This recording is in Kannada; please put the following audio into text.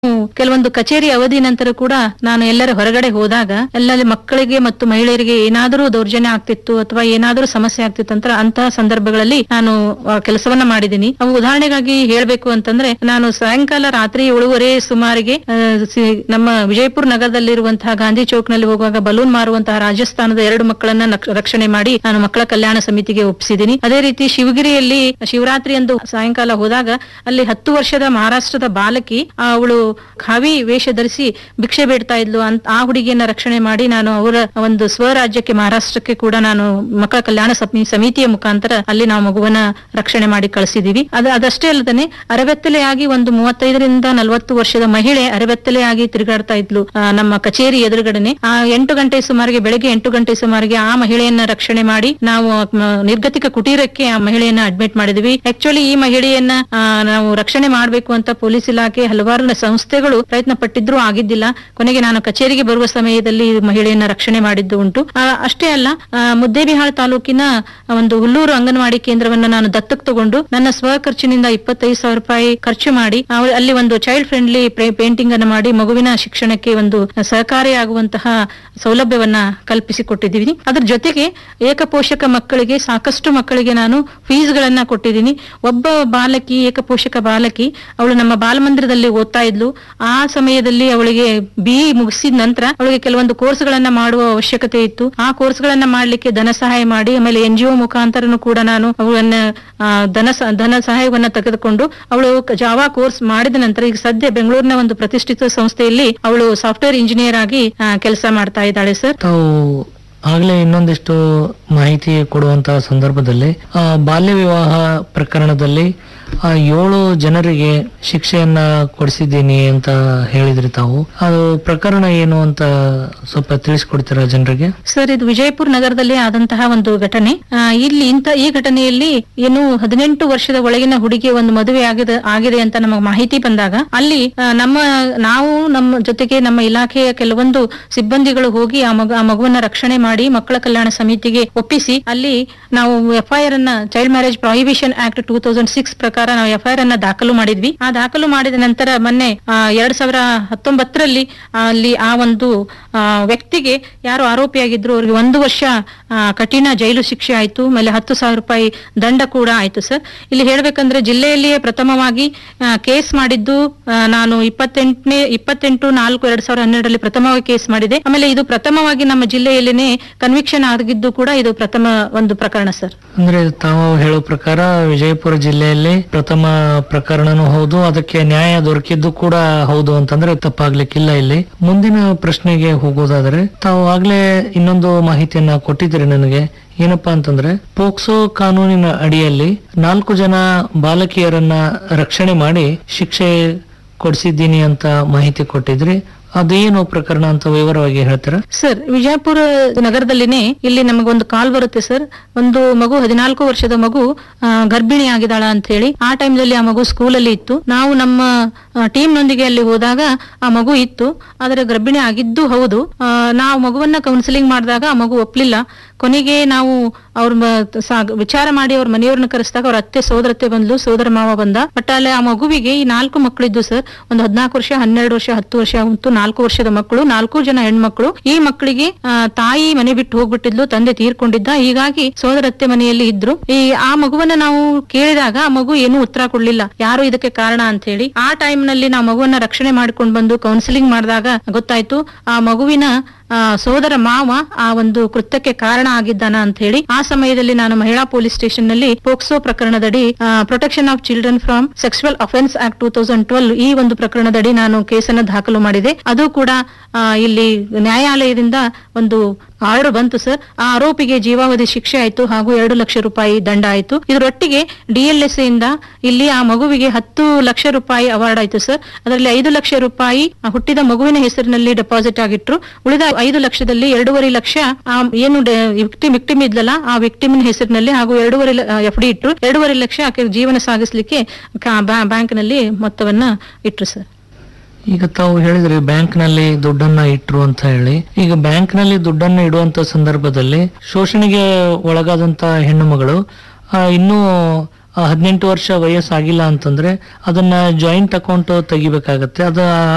ಕೆಲವೊಂದು ಕಚೇರಿ ಅವಧಿ ನಂತರ ಕೂಡ ನಾನು ಎಲ್ಲರ ಹೊರಗಡೆ ಹೋದಾಗ ಎಲ್ಲಲ್ಲಿ ಮಕ್ಕಳಿಗೆ ಮತ್ತು ಮಹಿಳೆಯರಿಗೆ ಏನಾದರೂ ದೌರ್ಜನ್ಯ ಆಗ್ತಿತ್ತು ಅಥವಾ ಏನಾದರೂ ಸಮಸ್ಯೆ ಆಗ್ತಿತ್ತು ಅಂತ ಅಂತಹ ಸಂದರ್ಭಗಳಲ್ಲಿ ನಾನು ಆ, ಕೆಲಸವನ್ನ ಮಾಡಿದ್ದೀನಿ ಅವು ಉದಾಹರಣೆಗಾಗಿ ಹೇಳ್ಬೇಕು ಅಂತಂದ್ರೆ ನಾನು ಸಾಯಂಕಾಲ ರಾತ್ರಿ ಏಳುವರೆ ಸುಮಾರಿಗೆ ಆ, ಸಿ- ನಮ್ಮ ವಿಜಯಪುರ ನಗರದಲ್ಲಿರುವಂತಹ ಗಾಂಧಿ ಚೌಕ್ನಲ್ಲಿ ಹೋಗುವಾಗ ಬಲೂನ್ ಮಾರುವಂತಹ ರಾಜಸ್ಥಾನದ ಎರಡು ಮಕ್ಕಳನ್ನ ನಕ್- ರಕ್ಷಣೆ ಮಾಡಿ ನಾನು ಮಕ್ಕಳ ಕಲ್ಯಾಣ ಸಮಿತಿಗೆ ಒಪ್ಪಿಸಿದ್ದೀನಿ ಅದೇ ರೀತಿ ಶಿವಗಿರಿಯಲ್ಲಿ ಶಿವರಾತ್ರಿ ಎಂದು ಸಾಯಂಕಾಲ ಹೋದಾಗ ಅಲ್ಲಿ ಹತ್ತು ವರ್ಷದ ಮಹಾರಾಷ್ಟ್ರದ ಬಾಲಕಿ ಆ, ಅವಳು ಖಾವಿ ವೇಷ ಧರಿಸಿ ಭಿಕ್ಷೆ ಬೇಡ್ತಾ ಇದ್ಲು ಅಂತ ಆ ಹುಡುಗಿಯನ್ನ ರಕ್ಷಣೆ ಮಾಡಿ ನಾನು ಅವರ ಒಂದು ಸ್ವರಾಜ್ಯಕ್ಕೆ ಮಹಾರಾಷ್ಟ್ರಕ್ಕೆ ಕೂಡ ನಾನು ಮಕ್ಕಳ ಕಲ್ಯಾಣ ಸಮಿ- ಸಮಿತಿಯ ಮುಖಾಂತರ ಅಲ್ಲಿ ನಾವು ಮಗುವನ್ನ ರಕ್ಷಣೆ ಮಾಡಿ ಕಳಿಸಿದೀವಿ ಅದ ಅದಷ್ಟೇ ಅಲ್ಲದೆ ಅರಬೆತ್ತಲೆಯಾಗಿ ಒಂದು ಮೂವತ್ತೈದರಿಂದ ನಲವತ್ತು ವರ್ಷದ ಮಹಿಳೆ ಅರಬೆತ್ತಲೆಯಾಗಿ ತಿರುಗಾಡ್ತಾ ಇದ್ಲು ಆ, ನಮ್ಮ ಕಚೇರಿ ಎದುರುಗಡೆನೆ ಆ ಎಂಟು ಗಂಟೆ ಸುಮಾರಿಗೆ ಬೆಳಗ್ಗೆ ಎಂಟು ಗಂಟೆ ಸುಮಾರಿಗೆ ಆ ಮಹಿಳೆಯನ್ನ ರಕ್ಷಣೆ ಮಾಡಿ ನಾವು ಮ, ನಿರ್ಗತಿಕ ಕುಟೀರಕ್ಕೆ ಆ ಮಹಿಳೆಯನ್ನ ಅಡ್ಮಿಟ್ ಮಾಡಿದ್ವಿ ಆಕ್ಚುಲಿ ಈ ಮಹಿಳೆಯನ್ನ ಆ, ನಾವು ರಕ್ಷಣೆ ಮಾಡಬೇಕು ಅಂತ ಪೊಲೀಸ್ ಇಲಾಖೆ ಹಲವಾರು ಸಂಸ್ಥೆಗಳು ಪ್ರಯತ್ನ ಪಟ್ಟಿದ್ರು ಆಗಿದ್ದಿಲ್ಲ ಕೊನೆಗೆ ನಾನು ಕಚೇರಿಗೆ ಬರುವ ಸಮಯದಲ್ಲಿ ಈ ಮಹಿಳೆಯನ್ನ ರಕ್ಷಣೆ ಮಾಡಿದ್ದು ಉಂಟು ಆ, ಅಷ್ಟೇ ಅಲ್ಲ ಆ, ಮುದ್ದೇಬಿಹಾಳ್ ತಾಲೂಕಿನ ಒಂದು ಹುಲ್ಲೂರು ಅಂಗನವಾಡಿ ಕೇಂದ್ರವನ್ನ ನಾನು ದತ್ತಕ್ ತಗೊಂಡು ನನ್ನ ಸ್ವ ಖರ್ಚಿನಿಂದ ಇಪ್ಪತ್ತೈದು ಸಾವಿರ ರೂಪಾಯಿ ಖರ್ಚು ಮಾಡಿ ಅವ್ರು ಅಲ್ಲಿ ಒಂದು ಚೈಲ್ಡ್ ಫ್ರೆಂಡ್ಲಿ ಪೇಂಟಿಂಗ್ ಅನ್ನು ಮಾಡಿ ಮಗುವಿನ ಶಿಕ್ಷಣಕ್ಕೆ ಒಂದು ಸಹಕಾರಿಯಾಗುವಂತಹ ಸೌಲಭ್ಯವನ್ನ ಕಲ್ಪಿಸಿಕೊಟ್ಟಿದ್ದೀವಿ ಅದ್ರ ಜೊತೆಗೆ ಏಕಪೋಷಕ ಮಕ್ಕಳಿಗೆ ಸಾಕಷ್ಟು ಮಕ್ಕಳಿಗೆ ನಾನು ಫೀಸ್ ಗಳನ್ನ ಕೊಟ್ಟಿದ್ದೀನಿ ಒಬ್ಬ ಬಾಲಕಿ ಏಕಪೋಷಕ ಬಾಲಕಿ ಅವಳು ನಮ್ಮ ಬಾಲಮಂದಿರದಲ್ಲಿ ಓದ್ತಾ ಇದ್ಲು ಆ ಸಮಯದಲ್ಲಿ ಅವಳಿಗೆ ಬಿ ಮುಗಿಸಿದ ನಂತರ ಅವಳಿಗೆ ಕೆಲವೊಂದು ಕೋರ್ಸ್ ಗಳನ್ನ ಮಾಡುವ ಅವಶ್ಯಕತೆ ಇತ್ತು ಆ ಕೋರ್ಸ್ ಗಳನ್ನ ಮಾಡ್ಲಿಕ್ಕೆ ಧನ ಸಹಾಯ ಮಾಡಿ ಆಮೇಲೆ ಎನ್ ಜಿ ಒ ಮುಖಾಂತರನು ಕೂಡ ನಾನು ಅವಳನ್ನ ಆ, ಧನ ಸ- ಧನ ಸಹಾಯವನ್ನ ತೆಗೆದುಕೊಂಡು ಅವಳು ಜಾವಾ ಕೋರ್ಸ್ ಮಾಡಿದ ನಂತರ ಈಗ ಸದ್ಯ ಬೆಂಗಳೂರಿನ ಒಂದು ಪ್ರತಿಷ್ಠಿತ ಸಂಸ್ಥೆಯಲ್ಲಿ ಅವಳು ಸಾಫ್ಟ್ವೇರ್ ಇಂಜಿನಿಯರ್ ಆಗಿ ಕೆಲಸ ಮಾಡ್ತಾ ಇದ್ದಾಳೆ ಸರ್ ತಾವು ಆಗ್ಲೇ ಇನ್ನೊಂದಿಷ್ಟು ಮಾಹಿತಿ ಕೊಡುವಂತಹ ಸಂದರ್ಭದಲ್ಲಿ ಆ, ಬಾಲ್ಯ ವಿವಾಹ ಪ್ರಕರಣದಲ್ಲಿ ಆ, ಏಳು ಜನರಿಗೆ ಶಿಕ್ಷೆಯನ್ನ ಕೊಡಿಸಿದ್ದೀನಿ ಅಂತ ಹೇಳಿದ್ರಿ ತಾವು ಅದು ಪ್ರಕರಣ ಏನು ಅಂತ ಸ್ವಲ್ಪ ತಿಳಿಸ್ಕೊಡ್ತೀರಾ ಜನರಿಗೆ ಸರ್ ಇದು ವಿಜಯಪುರ ನಗರದಲ್ಲಿ ಆದಂತಹ ಒಂದು ಘಟನೆ ಆ, ಇಲ್ಲಿ ಇಂತ ಈ ಘಟನೆಯಲ್ಲಿ ಏನು ಹದಿನೆಂಟು ವರ್ಷದ ಒಳಗಿನ ಹುಡುಗಿ ಒಂದು ಮದುವೆ ಆಗಿದೆ ಆಗಿದೆ ಅಂತ ನಮಗೆ ಮಾಹಿತಿ ಬಂದಾಗ ಅಲ್ಲಿ ಆ, ನಮ್ಮ ನಾವು ನಮ್ಮ ಜೊತೆಗೆ ನಮ್ಮ ಇಲಾಖೆಯ ಕೆಲವೊಂದು ಸಿಬ್ಬಂದಿಗಳು ಹೋಗಿ ಆ ಮಗು ಆ ಮಗುವನ್ನ ರಕ್ಷಣೆ ಮಾಡಿ ಮಕ್ಕಳ ಕಲ್ಯಾಣ ಸಮಿತಿಗೆ ಒಪ್ಪಿಸಿ ಅಲ್ಲಿ ನಾವು ಎಫ್ಐಆರ್ ಅನ್ನ child marriage prohibition act two thousand six ಪ್ರಕಾರ ನಾವು ಎಫ್ಐಆರ್ ಅನ್ನ ದಾಖಲು ಮಾಡಿದ್ವಿ ಆ ದಾಖಲು ಮಾಡಿದ ನಂತರ ಮೊನ್ನೆ ಆ, ಎರಡ್ ಸಾವಿರ ಹತ್ತೊಂಬತ್ತರಲ್ಲಿ ಅಲ್ಲಿ ಆ ಒಂದು ಆ, ವ್ಯಕ್ತಿಗೆ ಯಾರು ಆರೋಪಿಯಾಗಿದ್ರು ಅವ್ರಿಗೆ ಒಂದು ವರ್ಷ ಆ, ಕಠಿಣ ಜೈಲು ಶಿಕ್ಷೆ ಆಯ್ತು ಆಮೇಲೆ ಹತ್ತು ಸಾವಿರ ರೂಪಾಯಿ ದಂಡ ಕೂಡ ಆಯ್ತು ಸರ್ ಇಲ್ಲಿ ಹೇಳ್ಬೇಕಂದ್ರೆ ಜಿಲ್ಲೆಯಲ್ಲಿಯೇ ಪ್ರಥಮವಾಗಿ ಆ, ಕೇಸ್ ಮಾಡಿದ್ದು ಆ, ನಾನು ಇಪ್ಪತ್ತೆಂಟನೇ ಇಪ್ಪತ್ತೆಂಟು ನಾಲ್ಕು ಎರಡ್ ಸಾವಿರದ ಹನ್ನೆರಡರಲ್ಲಿ ಪ್ರಥಮವಾಗಿ ಕೇಸ್ ಮಾಡಿದೆ ಆಮೇಲೆ ಇದು ಪ್ರಥಮವಾಗಿ ನಮ್ಮ ಜಿಲ್ಲೆಯಲ್ಲಿನೇ ಕನ್ವಿಕ್ಷನ್ ಆಗಿದ್ದು ಕೂಡ ಇದು ಪ್ರಥಮ ಒಂದು ಪ್ರಕರಣ ಸರ್ ಅಂದ್ರೆ ತಾವು ಹೇಳೋ ಪ್ರಕಾರ ವಿಜಯಪುರ ಜಿಲ್ಲೆಯಲ್ಲಿ ಪ್ರಥಮ ಪ್ರಕರಣನೂ ಹೌದು ಅದಕ್ಕೆ ನ್ಯಾಯ ದೊರಕಿದ್ದು ಕೂಡ ಹೌದು ಅಂತಂದ್ರೆ ತಪ್ಪಾಗ್ಲಿಕ್ಕಿಲ್ಲ ಇಲ್ಲಿ ಮುಂದಿನ ಪ್ರಶ್ನೆಗೆ ಹೋಗೋದಾದ್ರೆ ತಾವು ಆಗ್ಲೇ ಇನ್ನೊಂದು ಮಾಹಿತಿಯನ್ನ ಕೊಟ್ಟಿದ್ದೀರಿ ನನಗೆ ಏನಪ್ಪಾ ಅಂತಂದ್ರೆ ಪೋಕ್ಸೋ ಕಾನೂನಿನ ಅಡಿಯಲ್ಲಿ ನಾಲ್ಕು ಜನ ಬಾಲಕಿಯರನ್ನ ರಕ್ಷಣೆ ಮಾಡಿ ಶಿಕ್ಷೆ ಕೊಡಿಸಿದ್ದೀನಿ ಅಂತ ಮಾಹಿತಿ ಕೊಟ್ಟಿದ್ರಿ ಅದೇನು ಪ್ರಕರಣ ಅಂತ ವಿವರವಾಗಿ ಹೇಳ್ತೀರಾ ಸರ್ ವಿಜಯಪುರ ನಗರದಲ್ಲಿನೇ ಇಲ್ಲಿ ನಮಗೊಂದು ಕಾಲ್ ಬರುತ್ತೆ ಸರ್ ಒಂದು ಮಗು ಹದಿನಾಲ್ಕು ವರ್ಷದ ಮಗು ಆ, ಗರ್ಭಿಣಿ ಆಗಿದಾಳ ಅಂತ ಹೇಳಿ ಆ ಟೈಮ್ನಲ್ಲಿ ಆ ಮಗು ಸ್ಕೂಲಲ್ಲಿ ಇತ್ತು ನಾವು ನಮ್ಮ ಟೀಮ್ ನೊಂದಿಗೆ ಅಲ್ಲಿ ಹೋದಾಗ ಆ ಮಗು ಇತ್ತು ಆದರೆ ಗರ್ಭಿಣಿ ಆಗಿದ್ದು ಹೌದು ಆ, ನಾವು ಮಗುವನ್ನ ಕೌನ್ಸಿಲಿಂಗ್ ಮಾಡಿದಾಗ ಆ ಮಗು ಒಪ್ಲಿಲ್ಲ ಕೊನೆಗೆ ನಾವು ಅವ್ರ ಮ- ಸಾ- ವಿಚಾರ ಮಾಡಿ ಅವ್ರ ಮನೆಯವ್ರನ್ನ ಕರೆಸಿದಾಗ ಅವ್ರ ಅತ್ತೆ ಸೋದರತ್ತೆ ಬಂದ್ಲು ಸೋದರ ಮಾವ ಬಂದ ಬಟ್ ಅಲ್ಲಿ ಆ ಮಗುವಿಗೆ ಈ ನಾಲ್ಕು ಮಕ್ಕಳಿದ್ದು ಸರ್ ಒಂದು ಹದಿನಾಲ್ಕು ವರ್ಷ ಹನ್ನೆರಡು ವರ್ಷ ಹತ್ತು ವರ್ಷ ಮತ್ತು ನಾಲ್ಕು ವರ್ಷದ ಮಕ್ಕಳು ನಾಲ್ಕು ಜನ ಹೆಣ್ಮಕ್ಳು ಈ ಮಕ್ಕಳಿಗೆ ಆ, ತಾಯಿ ಮನೆ ಬಿಟ್ಟು ಹೋಗ್ಬಿಟ್ಟಿದ್ಲು ತಂದೆ ತೀರ್ಕೊಂಡಿದ್ದ ಹೀಗಾಗಿ ಸೋದರತ್ತೆ ಮನೆಯಲ್ಲಿ ಇದ್ರು ಈ ಆ ಮಗುವನ್ನ ನಾವು ಕೇಳಿದಾಗ ಆ ಮಗು ಏನು ಉತ್ತರ ಕೊಡ್ಲಿಲ್ಲ ಯಾರು ಇದಕ್ಕೆ ಕಾರಣ ಅಂತ ಹೇಳಿ ಆ ಟೈಮ್ ನಲ್ಲಿ ನಾವು ಮಗುವನ್ನ ರಕ್ಷಣೆ ಮಾಡ್ಕೊಂಡು ಬಂದು ಕೌನ್ಸಿಲಿಂಗ್ ಮಾಡಿದಾಗ ಗೊತ್ತಾಯ್ತು ಆ ಮಗುವಿನ ಆ, ಸೋದರ ಮಾವ ಆ ಒಂದು ಕೃತ್ಯಕ್ಕೆ ಕಾರಣ ಆಗಿದ್ದಾನ ಅಂತ ಹೇಳಿ ಆ ಸಮಯದಲ್ಲಿ ನಾನು ಮಹಿಳಾ ಪೊಲೀಸ್ ಸ್ಟೇಷನ್ ನಲ್ಲಿ ಪೋಕ್ಸೋ ಪ್ರಕರಣದಡಿ protection of children from sexual offence act two thousand twelve ಈ ಒಂದು ಪ್ರಕರಣದಡಿ ನಾನು ಕೇಸನ್ನು ದಾಖಲು ಮಾಡಿದೆ ಅದು ಕೂಡ ಆ, ಇಲ್ಲಿ ನ್ಯಾಯಾಲಯದಿಂದ ಒಂದು ಆರ್ಡರ್ ಬಂತು ಸರ್ ಆ ಆರೋಪಿಗೆ ಜೀವಾವಧಿ ಶಿಕ್ಷೆ ಆಯ್ತು ಹಾಗೂ ಎರಡು ಲಕ್ಷ ರೂಪಾಯಿ ದಂಡ ಆಯ್ತು ಇದರೊಟ್ಟಿಗೆ ಡಿಎಲ್ಎಸ್ ಇಂದ ಇಲ್ಲಿ ಆ ಮಗುವಿಗೆ ಹತ್ತು ಲಕ್ಷ ರೂಪಾಯಿ ಅವಾರ್ಡ್ ಆಯ್ತು ಸರ್ ಅದರಲ್ಲಿ ಐದು ಲಕ್ಷ ರೂಪಾಯಿ ಆ ಹುಟ್ಟಿದ ಮಗುವಿನ ಹೆಸರಿನಲ್ಲಿ ಡೆಪಾಸಿಟ್ ಆಗಿಟ್ರು ಉಳಿದ ಐದು ಲಕ್ಷದಲ್ಲಿ ಎರಡೂವರೆ ಲಕ್ಷ ಆ ಏನು ವಿಕ್ಟಿಮ್ ವಿಕ್ಟಿಮ್ ಇದ್ಲಲ್ಲ ಆ ವಿಕ್ಟಿಮಿನ ಹೆಸರಿನಲ್ಲಿ ಹಾಗೂ ಎರಡೂವರೆ ಎಫ್ ಡಿ ಇಟ್ರು ಎರಡೂವರೆ ಲಕ್ಷ ಆಕೆ ಜೀವನ ಸಾಗಿಸ್ಲಿಕ್ಕೆ ಬ್ಯಾಂಕ್ ನಲ್ಲಿ ಮೊತ್ತವನ್ನ ಇಟ್ರು ಸರ್ ಈಗ ತಾವು ಹೇಳಿದ್ರಿ ಬ್ಯಾಂಕ್ ನಲ್ಲಿ ದುಡ್ಡನ್ನ ಇಟ್ರು ಅಂತ ಹೇಳಿ ಈಗ ಬ್ಯಾಂಕ್ ನಲ್ಲಿ ದುಡ್ಡನ್ನ ಇಡುವಂತ ಸಂದರ್ಭದಲ್ಲಿ ಶೋಷಣೆಗೆ ಒಳಗಾದಂತ ಹೆಣ್ಣು ಮಗಳು ಆ, ಇನ್ನೂ ಹದಿನೆಂಟು ವರ್ಷ ವಯಸ್ಸಾಗಿಲ್ಲ ಅಂತಂದ್ರೆ ಅದನ್ನ ಜಾಯಿಂಟ್ ಅಕೌಂಟ್ ತೆಗಿಬೇಕಾಗತ್ತೆ ಅದು